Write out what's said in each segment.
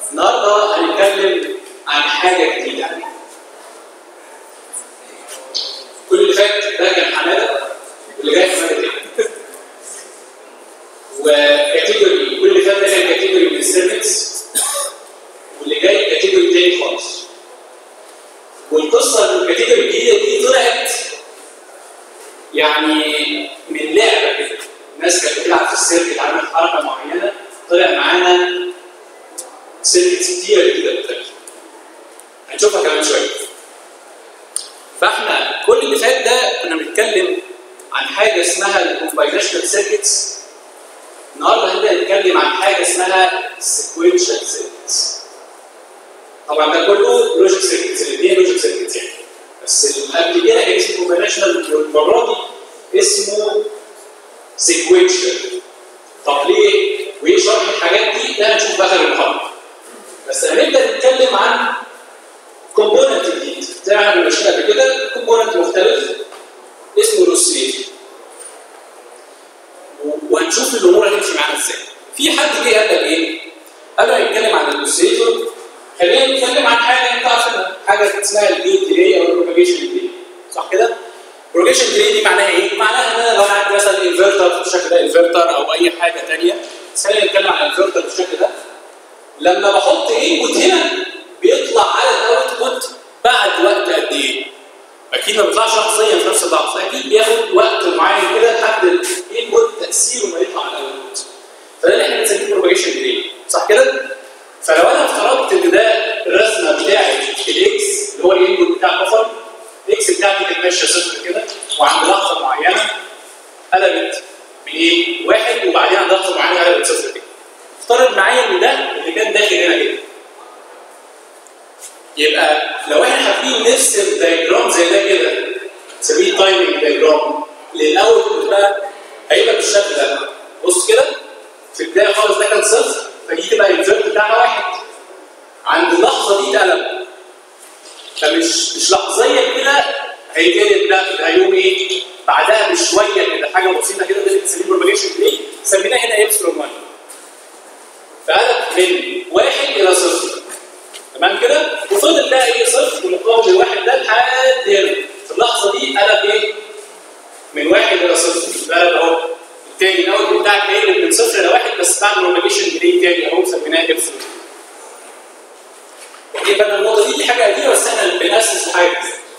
النهارده هنتكلم عن حاجه جديده كل اللي فات ده كان حماده واللي جاي حماده تاني وكاتيجوري كل اللي فات ده كان كاتيجوري من السيرفيس واللي جاي كاتيجوري تاني خالص والقصه الكاتيجوري الجديده دي طلعت يعني من لعبه كده الناس كانت بتلعب في السيركت عملت حركه معينه طلع معانا سيركتس كتيره جدا مختلفه هنشوفها كمان شويه فاحنا كل اللي فات ده كنا بنتكلم عن حاجه اسمها الكومباينيشنال سيركتس النهارده هنبدا نتكلم عن حاجه اسمها سيكوينشال سيركتس طبعا ده كله لوجيك سيركتس الاثنين لوجيك سيركتس يعني بس اللي قبل كده كان اسمه كومباينيشنال والمره دي اسمه سيكوينشال طب ليه؟ وايه شرح الحاجات دي؟ ده هنشوف بقى في المحاضره بس هنبدا نتكلم عن كومبوننت جديد زي ما احنا ماشيين قبل كده كومبوننت مختلف اسمه الاوسيليتور وهنشوف الامور هتمشي معانا ازاي في حد جه قال لك ايه؟ قبل ما نتكلم عن الاوسيليتور خلينا نتكلم عن حاجه انت عارفها حاجه اسمها الجيت ديلي او البروباجيشن ديلي صح كده؟ البروباجيشن ديلي دي معناها ايه؟ معناها ان انا لو انا عندي مثلا انفرتر بالشكل ده انفرتر او اي حاجه ثانيه خلينا نتكلم عن الانفرتر بالشكل ده لما بحط انبوت هنا بيطلع على الاوتبوت بعد وقت قد ايه؟ اكيد ما بيطلعش شخصيا في نفس اللحظه اكيد بياخد وقت معين كده لحد الانبوت تاثيره ما يطلع على الاوتبوت فده اللي احنا بنسميه بروباجيشن ديلي صح كده؟ فلو انا افترضت ان ده الرسمه بتاعت الاكس اللي هو الانبوت بتاع البفر الاكس بتاعتي كانت ماشيه صفر كده وعند لحظه معينه قلبت بايه؟ واحد وبعدين عند لحظه معينه قلبت صفر كده افترض معايا ان ده اللي كان داخل هنا كده يبقى لو احنا حابين نرسم دايجرام زي ده كده نسميه تايمنج دايجرام للاوتبوت بقى هيبقى بالشكل ده بص كده في البدايه خالص ده كان صفر فدي تبقى الانفيرت بتاعنا واحد عند اللحظه دي اتقلب فمش مش لحظيا كده هيتقلب لا ده هيقوم ايه؟ بعدها بشويه كده حاجه بسيطه كده ده اللي بنسميه بروباجيشن ديلي سميناه هنا ابسلون 1 فقلب من واحد الى صفر تمام كده؟ وفضل بقى ايه صفر مقابل الواحد ده لحد هنا في اللحظه دي قلب ايه؟ من واحد الى صفر قلب اهو التاني الاول بتاعك هيقلب من صفر لواحد بس بعد بروباجيشن ديلي تاني اهو سميناه ابسلون واخدين بالنا النقطه دي دي حاجه قديمه بس احنا بنأسس لحاجه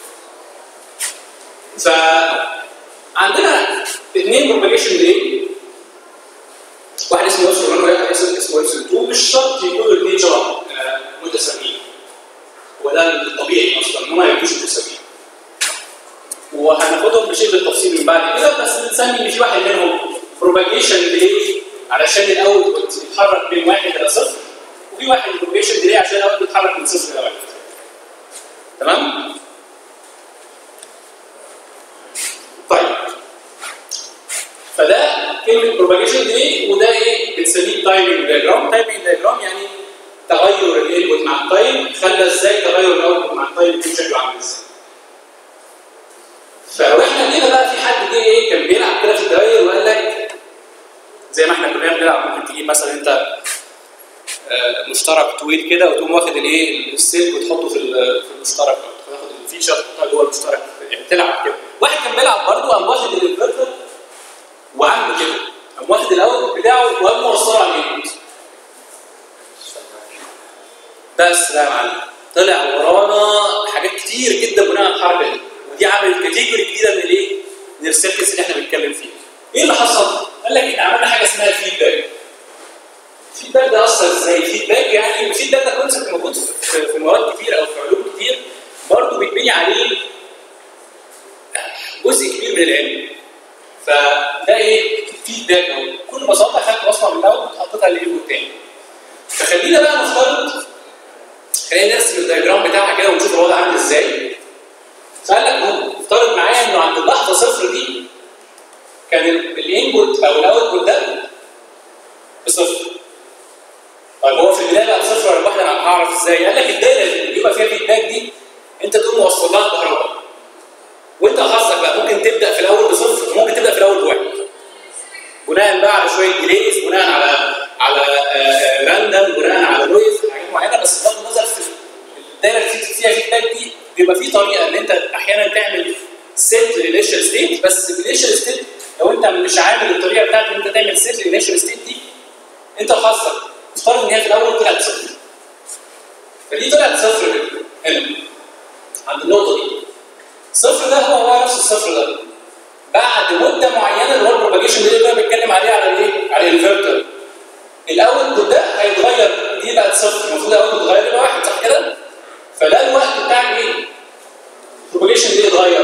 فعندنا اثنين بروباجيشن ديلي واحد اسمه ابسلون 1 وواحد اسمه ابسلون 2 مش شرط يكونوا الاثنين شبه متساويين هو ده الطبيعي اصلا ان هم ما يكونوش متساويين وهناخدهم بشيء بالتفصيل من بعد كده بس بنسمي ان في واحد منهم بروباجيشن ديلي علشان الاول يتحرك من واحد الى صفر وفي واحد بروباجيشن ديلي عشان الاول يتحرك من صفر الى واحد تمام؟ طيب فده كلمه بروباجيشن ديلي وده ايه بنسميه تايمنج دايجرام تايمنج دايجرام يعني تغير الانبوت مع التايم خلى ازاي تغير الاوتبوت مع التايم يكون شكله عامل ازاي فلو احنا جينا بقى في حد جه ايه كان بيلعب كده في الدوائر وقال لك زي ما احنا كلنا بنلعب ممكن تجيب مثلا انت مشترك طويل كده وتقوم واخد الايه السلك وتحطه في في المشترك او تاخد الفيشه تحطها جوه المشترك يعني تلعب كده واحد كان بيلعب برضه قام واخد الانفرتر وعامل كده قام واخد الاوتبوت بتاعه وقام موصله على الانبوت بس لا يا معلم طلع ورانا حاجات كتير جدا بناء على الحركه دي ودي عملت كاتيجوري جديده من الايه؟ من السيركس اللي احنا بنتكلم فيه. ايه اللي حصل؟ قال لك احنا عملنا حاجه اسمها الفيدباك. الفيدباك ده اثر ازاي؟ الفيدباك يعني الفيدباك ده كونسيبت موجود في, في مواد كتير او في علوم كتير برضه بيتبني عليه جزء كبير من العلم. فده ايه؟ فيدباك اهو بكل بساطه خدت وصله من الاول وحطيتها للعلم التاني. فخلينا بقى نفترض خلينا نرسم الدياجرام بتاعها كده ونشوف الوضع عامل ازاي. فقال لك هو افترض معايا انه عند اللحظه صفر دي كان الانبوت او الاوتبوت ده بصفر. طيب هو في البدايه بقى بصفر ولا واحده انا هعرف ازاي؟ قال لك الدايره اللي بيبقى فيها فيدباك دي انت تقوم موصل لها كهرباء. وانت حظك بقى ممكن تبدا في الاول بصفر وممكن تبدا في الاول بواحد. بناء بقى على شويه ديليز بناء على على راندم بناء على نويز حاجات معينه بيبقى في طريقه ان انت احيانا تعمل سيت للانيشال ستيت بس الانيشال ستيت لو انت مش عامل الطريقه بتاعت ان انت تعمل سيت للانيشال ستيت دي انت وحظك افترض ان هي في الاول طلعت صفر فدي طلعت صفر هنا عند النقطه دي الصفر ده هو هو نفس الصفر ده بعد مده معينه اللي هو البروباجيشن اللي انا بتكلم عليه على الايه؟ على الانفرتر الاوت ده هيتغير دي بقت صفر المفروض الاوت تتغير يبقى واحد صح كده؟ فده الوقت بتاع الايه؟ البروباجيشن دي يتغير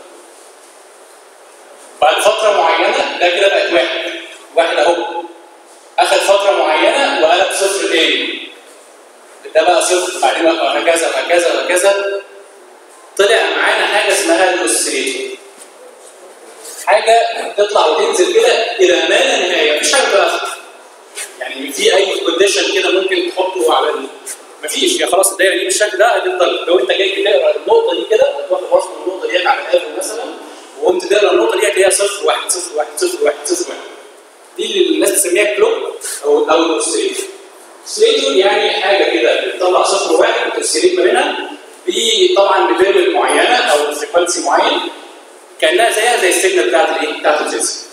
بعد فتره معينه ده كده بقت واحد واحد اهو اخذ فتره معينه وقلب صفر تاني ده بقى صفر بعدين بقى وهكذا وهكذا وهكذا طلع معانا حاجه اسمها الاوسيليتور حاجه تطلع وتنزل كده الى ما لا نهايه مفيش حاجه بتاخد يعني في اي كونديشن كده ممكن تحطه على ال... مفيش هي خلاص الدايره دي بالشكل ده هتفضل لو انت جاي تقرا النقطه دي كده هتاخد رسم النقطه دي على القلم مثلا وقمت تقرا النقطه دي هتلاقيها صفر واحد صفر واحد صفر واحد صفر واحد دي اللي الناس بتسميها كلوك او او الاوسيليتور اوسيليتور يعني حاجه كده بتطلع صفر واحد وتوسيليت ما بينها طبعا بفيربل معينه او فريكونسي معين كانها زيها زي السيجنال بتاعت الايه؟ بتاعت الجنس.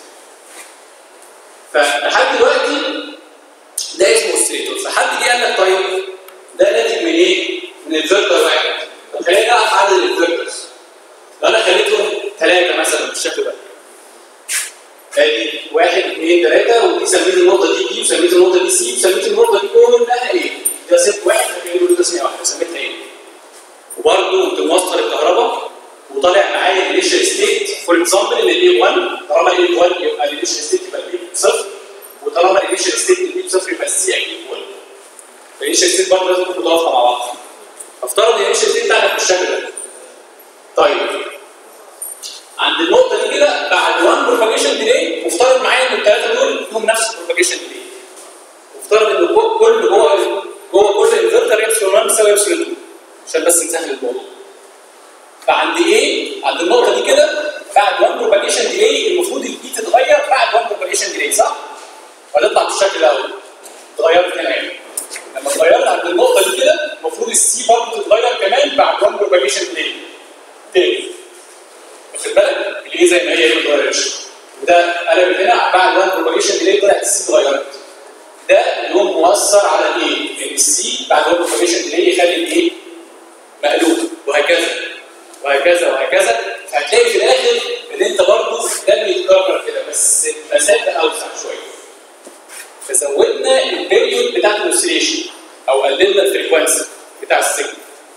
فلحد دلوقتي ده اسمه اوسيليتور فحد جه قال لك طيب ده ناتج من ايه؟ من انفرتر واحد طب خلينا نعرف عدد الانفرترز لو انا خليتهم ثلاثه مثلا بالشكل ده ادي واحد اثنين ثلاثه ودي سميت النقطه دي بي وسميت النقطه دي سي وسميت النقطه دي كلها ايه؟ ده ست واحد فكان له تسميه واحده سميتها ايه؟ وبرضه قمت موصل الكهرباء وطالع معايا الانيشال ستيت فور اكزامبل ان الاي 1 طالما الاي 1 يبقى الانيشال ستيت يبقى البي صفر وطالما الانيشال ستيت البي صفر يبقى السي اكيد 1 الانيشال ستيت برضه لازم تكون متوافقه مع بعض افترض الانيشال ستيت بتاعتك بالشكل ده طيب عند النقطه دي كده بعد 1 بروباجيشن ديلي مفترض معايا ان الثلاثه دول لهم نفس البروباجيشن ديلي مفترض ان كل جوه جوه كل انفرتر ابسلون 1 بيساوي ابسلون 2 عشان بس نسهل الموضوع فعند ايه؟ عند النقطه دي كده بعد 1 بروباجيشن ديلي المفروض البي تتغير بعد 1 بروباجيشن ديلي صح؟ فتطلع بالشكل ده اتغيرت هنا يعني لما اتغيرت عند النقطه دي كده المفروض السي برضه تتغير كمان بعد 1 بروباجيشن ديلي تاني واخد بالك؟ الايه زي ما هي ما اتغيرتش وده قلب هنا بعد 1 بروباجيشن ديلي طلعت السي اتغيرت ده اللي هو مؤثر على الايه؟ ان السي بعد 1 بروباجيشن ديلي يخلي الايه؟ مقلوب وهكذا وهكذا وهكذا فهتلاقي في الاخر ان انت برضه ده بيتكرر كده بس المسافه اوسع شويه فزودنا البيريود بتاعت الاوسيليشن او قللنا الفريكونسي بتاع السيجنال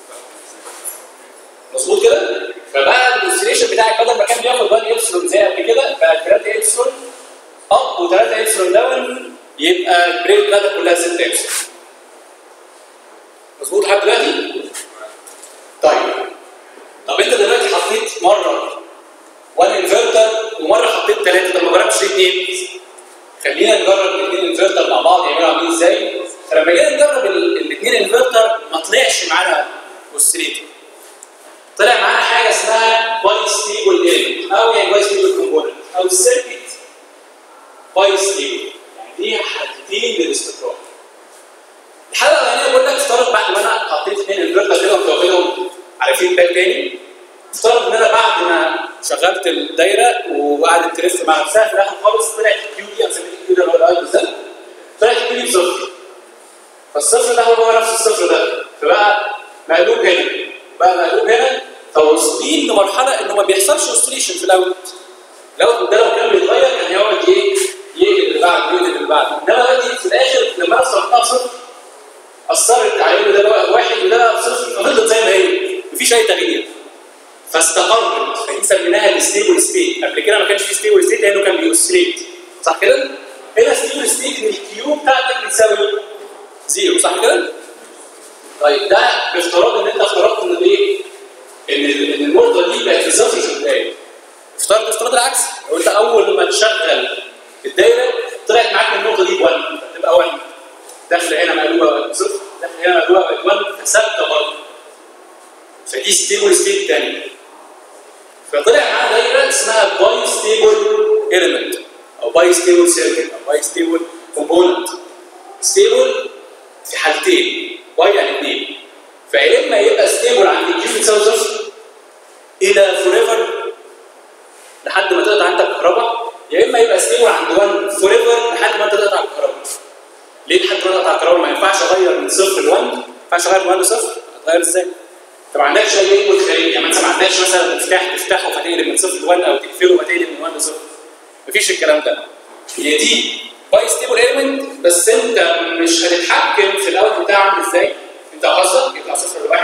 مظبوط كده؟ فبقى الاوسيليشن بتاعك بدل ما كان بياخد 1 ابسلون زي قبل كده بقى 3 ابسلون اب و3 ابسلون داون يبقى البريك بتاعتك كلها 6 ابسلون مظبوط لحد دلوقتي؟ طيب طب انت دلوقتي حطيت مره 1 انفرتر ومره حطيت ثلاثه طب ما جربتش اثنين خلينا نجرب الاثنين انفرتر مع بعض يعملوا عاملين ازاي فلما جينا نجرب الاثنين انفرتر ما طلعش معانا اوسيليتور طلع معانا حاجه اسمها باي ستيبل ايلمنت او يعني باي ستيبل كومبوننت او السيركت باي ستيبل يعني دي حالتين للاستقرار الحاله الاولانيه بقول لك افترض بعد ما انا حطيت اثنين انفرتر كده وقمت واخدهم على فيدباك تاني افترض ان انا بعد ما شغلت الدايره وقعدت تلف مع نفسها في الاخر خالص طلعت الكيو دي انا سميت الكيو ده اللي هو الاي بالذات طلعت الكيو دي بصفر فالصفر ده هو هو نفس الصفر ده فبقى مقلوب هنا بقى مقلوب هنا فواصلين لمرحله انه ما بيحصلش اوسيليشن في الاوت الاوت ده لو كان بيتغير كان هيقعد ايه يقلب اللي بعده يقلب اللي بعده انما دلوقتي في الاخر لما انا صرفتها صفر اثرت على ان ده بقى واحد وده بقى صفر ففضلت زي ما هي مفيش اي تغيير فاستقرت فدي سميناها الستيبل ستيت قبل كده ما كانش في ستيبل ستيت لانه كان بيوسيليت صح كده؟ هنا ستيبل ستيت ان الكيو بتاعتك بتساوي زيرو صح كده؟ طيب ده بافتراض ان انت افترضت ان ايه؟ ان ان النقطه دي بقت في صفر في البدايه افترض افتراض العكس لو انت اول ما تشغل الدايره طلعت معاك النقطه دي ب 1 تبقى 1 داخله هنا مقلوبه بصفر داخله هنا مقلوبه ب 1 فثابته برضه فدي ستيبل ستيت ثانيه فطلع معاه دايره اسمها باي ستيبل ايلمنت او باي ستيبل سيركت او باي ستيبل كومبوننت ستيبل في حالتين باي يعني اثنين فيا اما يبقى ستيبل عند الكيو بتساوي صفر الى فور ايفر لحد ما تقطع انت الكهرباء يا اما يبقى ستيبل عند 1 فور ايفر لحد ما انت تقطع الكهرباء ليه لحد ما تقطع الكهرباء ما ينفعش اغير من صفر ل 1 ما ينفعش اغير من 1 لصفر هتغير ازاي؟ انت ما عندكش اي انبوت خارجي يعني مثلا ما عندكش مثلا مفتاح تفتحه فتقلب من صفر ل 1 او تقفله فتقلب من 1 لصفر مفيش الكلام ده هي دي باي ستيبل ايلمنت بس انت مش هتتحكم في الاوت بتاعه عامل ازاي انت قصدك يطلع صفر لواحد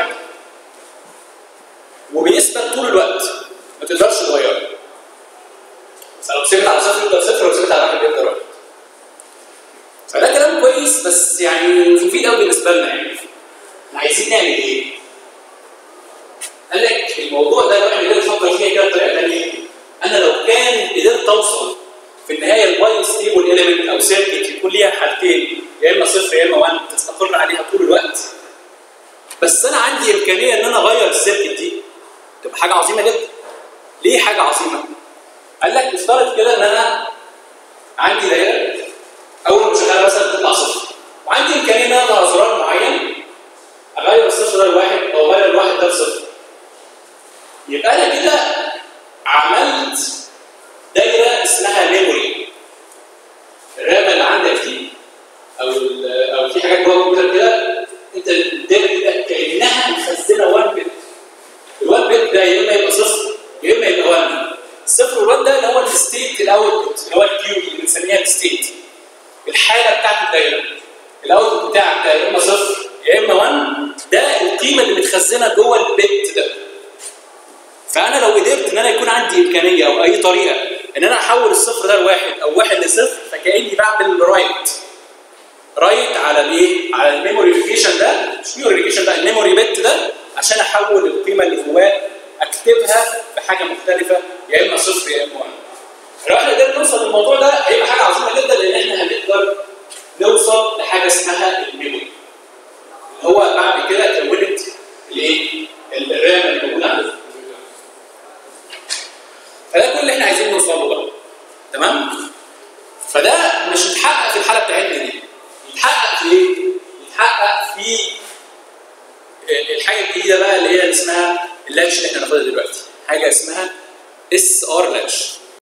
وبيثبت طول الوقت ما تقدرش تغيره بس لو سبت على صفر يفضل صفر ولو سبت على واحد يفضل واحد فده كلام كويس بس يعني مفيد قوي بالنسبه لنا يعني احنا عايزين نعمل ايه؟ قال لك الموضوع ده لو احنا قدرنا نفكر فيها كده بطريقه ثانيه انا لو كان قدرت اوصل في النهايه الباي ستيبل اليمنت او سيركت يكون ليها حالتين يا اما صفر يا اما 1 تستقر عليها طول الوقت بس انا عندي امكانيه ان انا اغير السيركت دي تبقى حاجه عظيمه جدا ليه حاجه عظيمه؟ قال لك افترض كده ان انا عندي دايره اول ما بشغلها مثلا تطلع صفر وعندي امكانيه ان انا على زرار معين اغير الصفر ده لواحد او اغير الواحد ده لصفر يبقى انا كده عملت دايره اسمها ميموري الرامه اللي عندك دي او ال- او في حاجات جوه الكمبيوتر كده انت الدايره دي ده كانها مخزنه 1 بت ال1 بت ده يا اما يبقى صفر يا اما يبقى 1 الصفر وال1 ده اللي هو الستيت الاوتبوت اللي هو الكيو اللي بنسميها الستيت الحاله بتاعت الدايره الاوتبوت بتاعك ده يا اما صفر يا اما 1 ده القيمه اللي متخزنه جوه البت ده فانا لو قدرت ان انا يكون عندي امكانيه او اي طريقه ان انا احول الصفر ده لواحد او واحد لصفر فكاني بعمل رايت رايت على الايه؟ على الميموريفيكيشن ده مش ميموريفيكيشن ده الميموري بت ده عشان احول القيمه اللي جواه اكتبها بحاجه مختلفه يا اما صفر يا اما 1 لو احنا قدرنا نوصل للموضوع ده هيبقى حاجه عظيمه جدا لان احنا هنقدر نوصل لحاجه اسمها الميموري اللي هو بعد كده كونت الايه؟ الرام اللي موجوده عندنا فده كل اللي احنا عايزين نوصل له بقى تمام فده مش يتحقق في الحاله بتاعتنا دي يتحقق في ايه يتحقق في الحاجه الجديده بقى اللي هي اللي اسمها اللاتش اللي احنا هناخدها دلوقتي حاجه اسمها اس ار لاتش